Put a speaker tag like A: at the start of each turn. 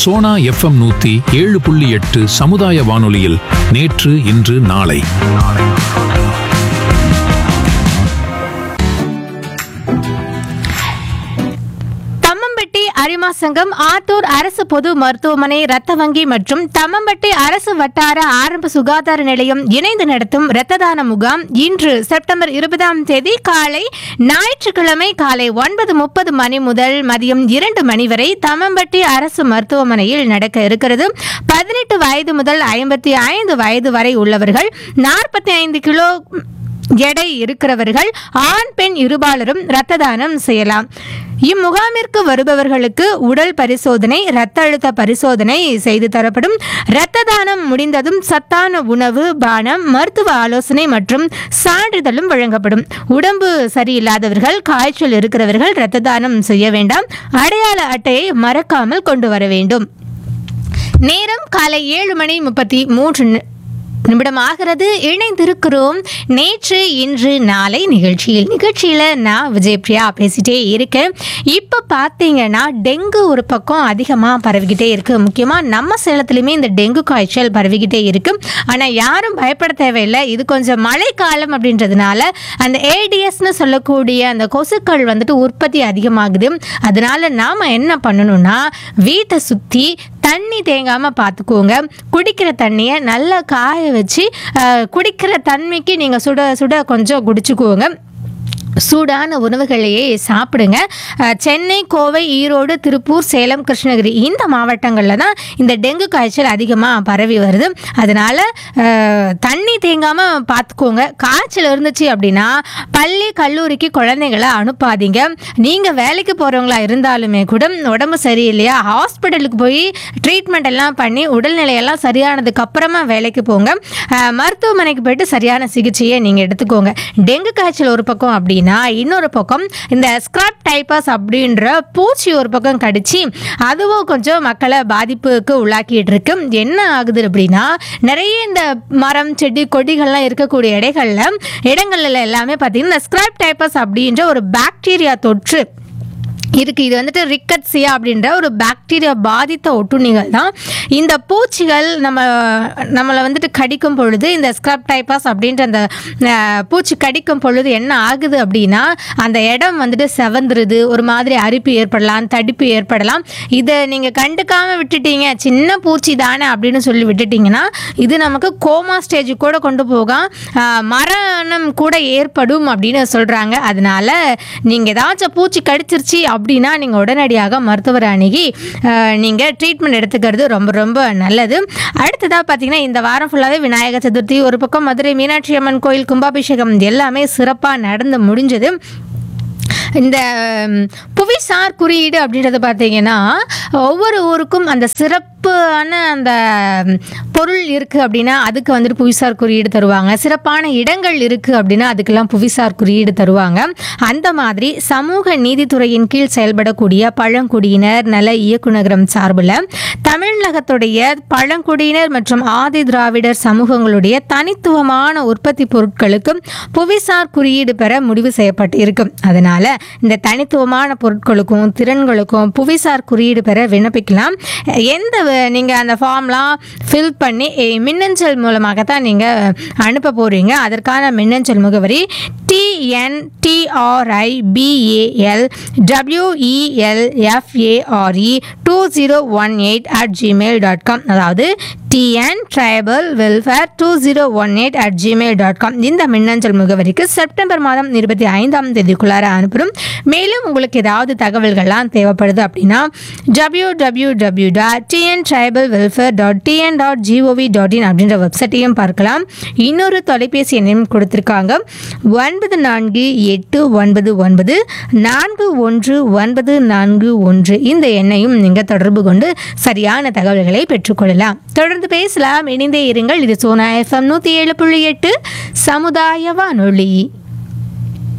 A: Sona FM நூத்தி ஏழு புள்ளி எட்டு சமுதாய வானொலியில் நேற்று இன்று நாளை
B: தம்மம்பட்டி அரிமா சங்கம் ஆத்தூர் அரசு பொது மருத்துவமனை ரத்த வங்கி மற்றும் தம்மம்பட்டி அரசு வட்டார ஆரம்ப சுகாதார நிலையம் இணைந்து நடத்தும் இரத்த தான முகாம் இன்று செப்டம்பர் இருபதாம் தேதி காலை ஞாயிற்றுக்கிழமை காலை ஒன்பது முப்பது மணி முதல் மதியம் இரண்டு மணி வரை தம்மம்பட்டி அரசு மருத்துவமனையில் நடக்க இருக்கிறது பதினெட்டு வயது முதல் ஐம்பத்தி ஐந்து வயது வரை உள்ளவர்கள் நாற்பத்தி ஐந்து கிலோ எடை இருக்கிறவர்கள் ஆண் பெண் இருபாலரும் இரத்த தானம் செய்யலாம் இம்முகாமிற்கு வருபவர்களுக்கு உடல் பரிசோதனை இரத்த அழுத்த பரிசோதனை செய்து தரப்படும் இரத்த தானம் முடிந்ததும் சத்தான உணவு பானம் மருத்துவ ஆலோசனை மற்றும் சான்றிதழும் வழங்கப்படும் உடம்பு சரியில்லாதவர்கள் காய்ச்சல் இருக்கிறவர்கள் இரத்த தானம் செய்ய வேண்டாம் அடையாள அட்டையை மறக்காமல் கொண்டு வர வேண்டும் நேரம் காலை ஏழு மணி முப்பத்தி மூன்று நி- நிமிடம் ஆகிறது இணைந்திருக்கிறோம் நேற்று இன்று நாளை நிகழ்ச்சியில் நிகழ்ச்சியில் நான் விஜயபிரியா பேசிட்டே இருக்கேன் இப்போ பார்த்தீங்கன்னா டெங்கு ஒரு பக்கம் அதிகமாக பரவிக்கிட்டே இருக்கு முக்கியமாக நம்ம சேலத்துலையுமே இந்த டெங்கு காய்ச்சல் பரவிக்கிட்டே இருக்கு ஆனால் யாரும் பயப்பட தேவையில்லை இது கொஞ்சம் மழைக்காலம் அப்படின்றதுனால அந்த ஏடிஎஸ்னு சொல்லக்கூடிய அந்த கொசுக்கள் வந்துட்டு உற்பத்தி அதிகமாகுது அதனால நாம் என்ன பண்ணணும்னா வீட்டை சுற்றி தண்ணி தேங்காமல் பார்த்துக்கோங்க குடிக்கிற தண்ணியை நல்லா காய வச்சு அஹ், குடிக்கிற தன்மைக்கு நீங்கள் சுட சுட கொஞ்சம் குடிச்சுக்கோங்க சூடான உணவுகளையே சாப்பிடுங்க அஹ், சென்னை கோவை ஈரோடு திருப்பூர் சேலம் கிருஷ்ணகிரி இந்த மாவட்டங்களில் தான் இந்த டெங்கு காய்ச்சல் அதிகமாக பரவி வருது அதனால் தண்ணி தேங்காமல் பார்த்துக்கோங்க காய்ச்சல் இருந்துச்சு அப்படின்னா பள்ளி கல்லூரிக்கு குழந்தைகளை அனுப்பாதீங்க நீங்கள் வேலைக்கு போகிறவங்களா இருந்தாலுமே கூட உடம்பு சரியில்லையா ஹாஸ்பிட்டலுக்கு போய் ட்ரீட்மெண்ட் எல்லாம் பண்ணி உடல்நிலையெல்லாம் சரியானதுக்கு அப்புறமா வேலைக்கு போங்க அஹ், மருத்துவமனைக்கு போயிட்டு சரியான சிகிச்சையை நீங்கள் எடுத்துக்கோங்க டெங்கு காய்ச்சல் ஒரு பக்கம் அப்படின்னா இன்னொரு பக்கம் இந்த ஸ்க்ரப் டைப்பஸ் அப்படின்ற பூச்சி ஒரு பக்கம் கடிச்சு அதுவும் கொஞ்சம் மக்களை பாதிப்புக்கு உள்ளாக்கிட்டு இருக்கு என்ன ஆகுது அப்படின்னா நிறைய இந்த மரம் செடி கொடிகள்லாம் இருக்கக்கூடிய இடைகள்ல இடங்கள்ல எல்லாமே பார்த்தீங்கன்னா இந்த ஸ்க்ரப் டைப்பஸ் அப்படின்ற ஒரு பாக்டீரியா தொற்று இருக்கு இது வந்துட்டு ரிக்கட்சியா அப்படின்ற ஒரு பாக்டீரியா பாதித்த ஒட்டுண்ணிகள் தான் இந்த பூச்சிகள் நம்ம நம்மளை வந்துட்டு கடிக்கும் பொழுது இந்த ஸ்க்ரப் டைப்பாஸ் அப்படின்ற அந்த அஹ், பூச்சி கடிக்கும் பொழுது என்ன ஆகுது அப்படின்னா அந்த இடம் வந்துட்டு செவந்துருது ஒரு மாதிரி அரிப்பு ஏற்படலாம் தடிப்பு ஏற்படலாம் இதை நீங்கள் கண்டுக்காம விட்டுட்டீங்க சின்ன பூச்சி தானே அப்படின்னு சொல்லி விட்டுட்டீங்கன்னா இது நமக்கு கோமா ஸ்டேஜ் கூட கொண்டு போகும் அஹ், மரணம் கூட ஏற்படும் அப்படின்னு சொல்கிறாங்க அதனால நீங்கள் ஏதாச்சும் பூச்சி கடிச்சிருச்சு அப்படின்னா நீங்கள் உடனடியாக மருத்துவரை அணுகி நீங்கள் ட்ரீட்மெண்ட் எடுத்துக்கிறது ரொம்ப ரொம்ப நல்லது அடுத்ததாக பார்த்தீங்கன்னா இந்த வாரம் ஃபுல்லாகவே விநாயகர் சதுர்த்தி ஒரு பக்கம் மதுரை மீனாட்சி அம்மன் கோயில் கும்பாபிஷேகம் எல்லாமே சிறப்பாக நடந்து முடிஞ்சது இந்த ம், புவிசார் குறியீடு அப்படின்றது பார்த்தீங்கன்னா ஒவ்வொரு ஊருக்கும் அந்த சிறப்பான அந்த ம், பொருள் இருக்குது அப்படின்னா அதுக்கு வந்துட்டு புவிசார் குறியீடு தருவாங்க சிறப்பான இடங்கள் இருக்குது அப்படின்னா அதுக்கெல்லாம் புவிசார் குறியீடு தருவாங்க அந்த மாதிரி சமூக நீதித்துறையின் கீழ் செயல்படக்கூடிய பழங்குடியினர் நல இயக்குநரகம் சார்பில் தமிழகத்துடைய பழங்குடியினர் மற்றும் ஆதி திராவிடர் சமூகங்களுடைய தனித்துவமான உற்பத்தி பொருட்களுக்கு புவிசார் குறியீடு பெற முடிவு செய்யப்பட்டு இருக்கும் அதனால இந்த தனித்துவமான பொருட்களுக்கும் திறன்களுக்கும் புவிசார் குறியீடு பெற விண்ணப்பிக்கலாம் எந்த வ- நீங்க அந்த ஃபார்ம்லாம் ஃபில் பண்ணி எ, மின்னஞ்சல் மூலமாக தான் நீங்க அனுப்ப போறீங்க அதற்கான மின்னஞ்சல் முகவரி TNTRI BAL WELFARE two zero one eight at gmail dot com அதாவது TN tribal welfare two zero one eight at gmail dot com இந்த மின்னஞ்சல் முகவரிக்கு செப்டம்பர் மாதம் இருபத்தி ஐந்தாம் தேதிக்குள்ளார அனுப்புகிறோம் மேலும் உங்களுக்கு ஏதாவது தகவல்கள்லாம் தேவைப்படுது அப்படின்னா W W W dot TN tribal welfare dot TN dot G O V dot in அப்படின்ற வெப்சைட்டையும் பார்க்கலாம் இன்னொரு தொலைபேசி எண்ணையும் கொடுத்துருக்காங்க ஒன்பது நான்கு எட்டு ஒன்பது ஒன்பது நான்கு ஒன்று ஒன்பது நான்கு ஒன்று இந்த எண்ணையும் நீங்கள் தொடர்பு கொண்டு சரியான தகவல்களை பெற்றுக்கொள்ளலாம் தொடர்ந்து பேசலாம் இணைந்தே இருங்கள் இது சோனா எஃப்எம் நூற்றி ஏழு புள்ளி எட்டு சமுதாய வானொலி